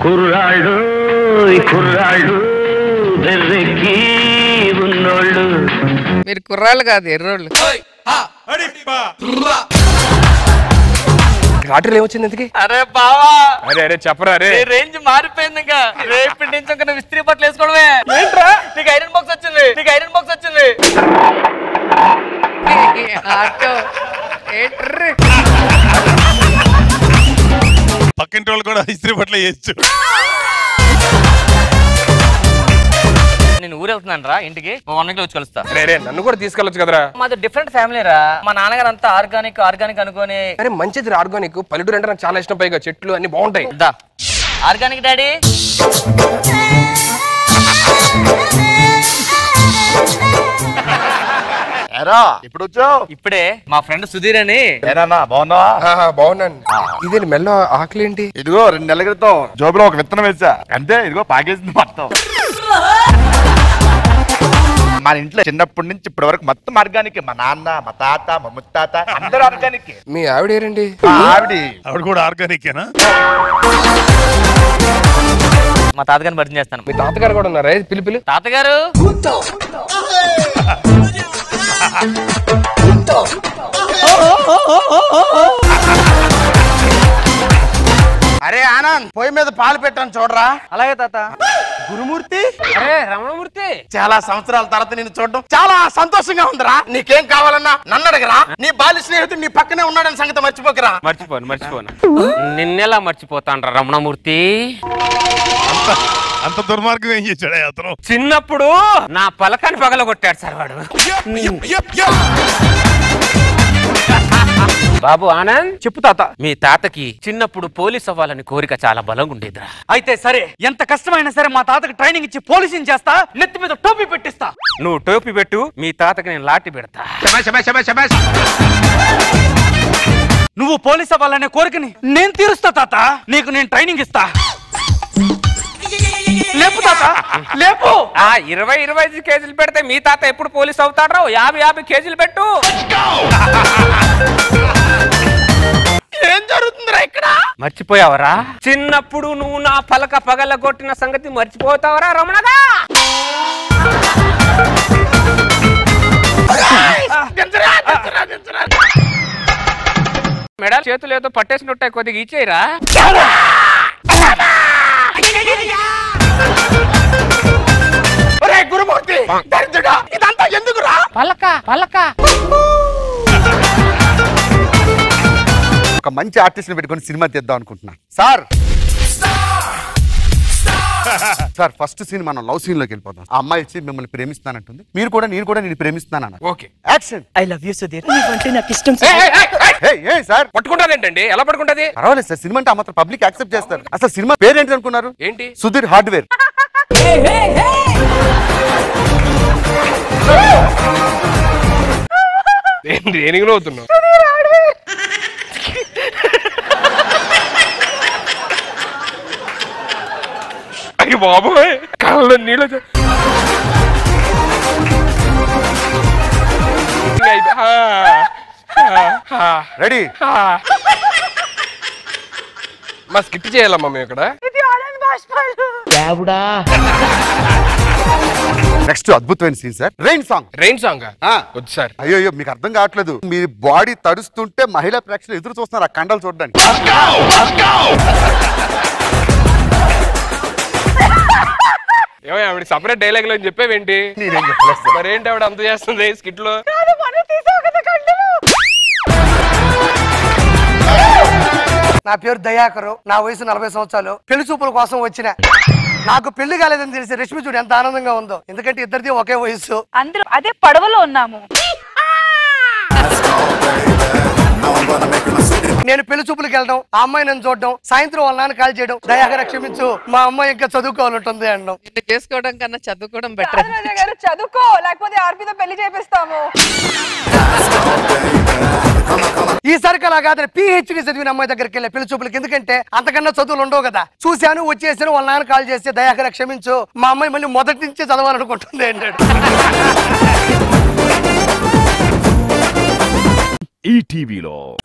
కుర్రాళ్ళు ఈ కుర్రాళ్ళు వెర్రెక్కి ఉన్నోళ్ళు మీరు కుర్రాళ్ళు కాదు ఎర్రోళ్ళు లాటరీలో ఏమొచ్చింది ఎందుకు అరే బావా అరే అరే చెప్పరా అరే నీ రేంజ్ మారిపోయింది ఇంకా రేపు నుంచి ఇంకా నువ్వు ఇస్త్రీ బట్టలు వేసుకోవడమే ఏంట్రా నీకు ఐరన్ బాక్స్ వచ్చింది నీకు ఐరన్ బాక్స్ వచ్చింది ఆటో ఏట్రీ పక్కింటి వాళ్ళు కూడా ఇస్త్రీ బట్టలు వేయచ్చు నేను ఊరు వెళ్తున్నాను రా ఇంటికి వన్ వీక్ లో వచ్చి కలుస్తా అరే అరే నన్ను కూడా తీసుకెళ్ళొచ్చు కదరా మాది డిఫరెంట్ ఫ్యామిలీ రా మా నాన్నగారు అంతా ఆర్గానిక్ ఆర్గానిక్ అనుకొని అరే మంచిది ఆర్గానిక్ పల్లెటూరు అంటే నాకు చాలా ఇష్టం పైగా చెట్లు అన్ని బాగుంటాయి దా ఆర్గానిక్ డాడీ ఎరా ఇప్పుడు వచ్చావు ఇప్పుడే మా ఫ్రెండ్ సుధీర్ అని ఏనా బాగున్నావా ఆహా, బాగున్నాను ఇదేంటి మెల్ల ఆకలి ఏంటి ఇదిగో రెండు నెలల క్రితం జోబులో ఒక విత్తనం వేసా అంతే ఇదిగో పాకేసింది మొత్తం మన ఇంట్లో చిన్నప్పటి నుంచి ఇప్పటి వరకు మొత్తం ఆర్గానిక్ మా నాన్న మా తాత మా ముత్తాత అందరూ ఆర్గానిక్ మీ ఆవిడ ఏరండి ఆవిడి ఆవిడ కూడా ఆర్గానికేనా మా తాతగారిని పరిచయం చేస్తాను మీ తాతగారు కూడా ఉన్నారా ఏది పిలి పిలి తాతగారు అరే ఆనంద్ పొయ్యి మీద పాలు పెట్టాను చూడరా అలాగే తాత గురుమూర్తి అరే రమణమూర్తి చాలా సంవత్సరాల తర్వాత నేను చూడడం చాలా సంతోషంగా ఉందిరా నీకేం కావాలన్నా నన్ను అడగరా నీ బాల్య స్నేహితుడు నీ పక్కనే ఉన్నాడని సంగతి మర్చిపోకరా మర్చిపోను మర్చిపోను నిన్నెలా మర్చిపోతాను రమణమూర్తి అంత దుర్మార్గం ఏం చేశాడు అతను చిన్నప్పుడు నా పలకాన్ని పగలగొట్టాడు సార్ వాడు బాబు ఆనంద్ చెప్పు తాత మీ తాతకి చిన్నప్పుడు పోలీస్ అవ్వాలని కోరిక చాలా బలంగా ఉండేదిరా అయితే సరే ఎంత కష్టమైనా సరే మా తాతకి ట్రైనింగ్ ఇచ్చి పోలీసింగ్ చేస్తా నెత్తి మీద టోపీ పెట్టిస్తా నువ్వు టోపీ పెట్టు మీ తాతకి నేను లాఠీ పెడతా నువ్వు పోలీస్ అవ్వాలనే కోరికని నేను తీరుస్తా తాత నీకు నేను ట్రైనింగ్ ఇస్తా లేపు తాత లేపు ఆ ఇరవై ఇరవై ఐదు కేజీలు పెడితే మీ తాత ఎప్పుడు పోలీస్ అవుతాడ్రా ఓ యాభై యాభై కేజీలు పెట్టు ఏం జరుగుతుందిరా ఇక్కడ మర్చిపోయావరా చిన్నప్పుడు నువ్వు నా పలక పగల కొట్టిన సంగతి మర్చిపోతావరా రమణగా మెడల్ చేతులు ఏదో పట్టేసినట్టు కొద్దిగా ఇచ్చేయరా ఒరే గురుమూర్తి దరిద్రుడా ఇదంతా ఎందుకురా పలక పలక ఒక మంచి ఆర్టిస్ట్ ని పెట్టుకొని సినిమా తీద్దాం అనుకుంటున్నాను సార్ సార్ ఫస్ట్ సీన్ మనం లవ్ సీన్ లోకి వెళ్ళిపోతాం ఆ అమ్మాయి వచ్చి మిమ్మల్ని ప్రేమిస్తానంటుంది మీరు కూడా నేను కూడా నేను ప్రేమిస్తాను అన్నారు okay action I love you Sudheer ఏ సార్ పట్టుకుంటాదేంటండి ఎలా పట్టుకుంటది పర్వాలేదు సార్ సినిమా అంటే ఆ మాత్రం పబ్లిక్ యాక్సెప్ట్ చేస్తారు అసలు సినిమా పేరు ఏంటి అనుకున్నారు ఏంటి సుధీర్ హార్డ్వేర్ దేని- దేనికి అవుతున్నావు అయ్యి బాబోయ్ కళ్ళలో నీళ్ళు వచ్చా- అయిపో- ఆ, ఆ, ఆ, రెడీ ఆ. మా స్కిట్ చేయాలమ్మా మేము ఇక్కడ నెక్స్ట్ అద్భుతమైన scene sir rain song rain song ఆ. వద్దు సార్ అయ్యో అయ్యో మీకు అర్థం కావట్లేదు మీ బాడీ తడుస్తుంటే మహిళా ప్రేక్షకులు ఎదురు చూస్తున్నారు ఆ కండలు చూడడానికి ఏమయ్య ఆవిడ సపరేట్ డైలాగ్ లో చెప్పేవేంటి నేనేం చెప్పలేదు సార్. మరి ఏంటి ఆవిడ అంత చేస్తుంది స్కిట్ లో నా పేరు దయాకరు నా వయసు నలభై సంవత్సరాలు పెళ్లి చూపుల కోసం వచ్చిన నాకు పెళ్లి కాలేదని తెలిసి రష్మి చూడు ఎంత ఆనందంగా ఉందో ఎందుకంటే ఇద్దరిది ఒకే వయసు అందరూ అదే పడవలో ఉన్నాము నేను పెళ్లి చూపులకు వెళ్ళడం ఆ అమ్మాయి నన్ను చూడడం సాయంత్రం వాళ్ళ నాన్న కాల్ చేయడం దయాకర క్షమించు మా అమ్మాయి ఇంకా చదువుకోవాలంటుంది అనడం నిన్ను చేసుకోవడం కన్నా చదువుకోవడం బెటర్ రాజరాజా గారు చదువుకో లేకపోతే ఆర్పితో పెళ్లి చేపిస్తాము ఈసారి అలా కాదని పిహెచ్డి చదివిన అమ్మాయి దగ్గరికి వెళ్ళే పెళ్లి చూపులకి ఎందుకంటే అంతకన్నా చదువులు ఉండవు కదా చూశాను వచ్చేసాను వాళ్ళ నాన్న కాల్ చేస్తే దయాకర క్షమించు మా అమ్మాయి మళ్ళీ మొదటి నుంచి చదవాలనుకుంటుంది అన్నాడు ఈటీవీలో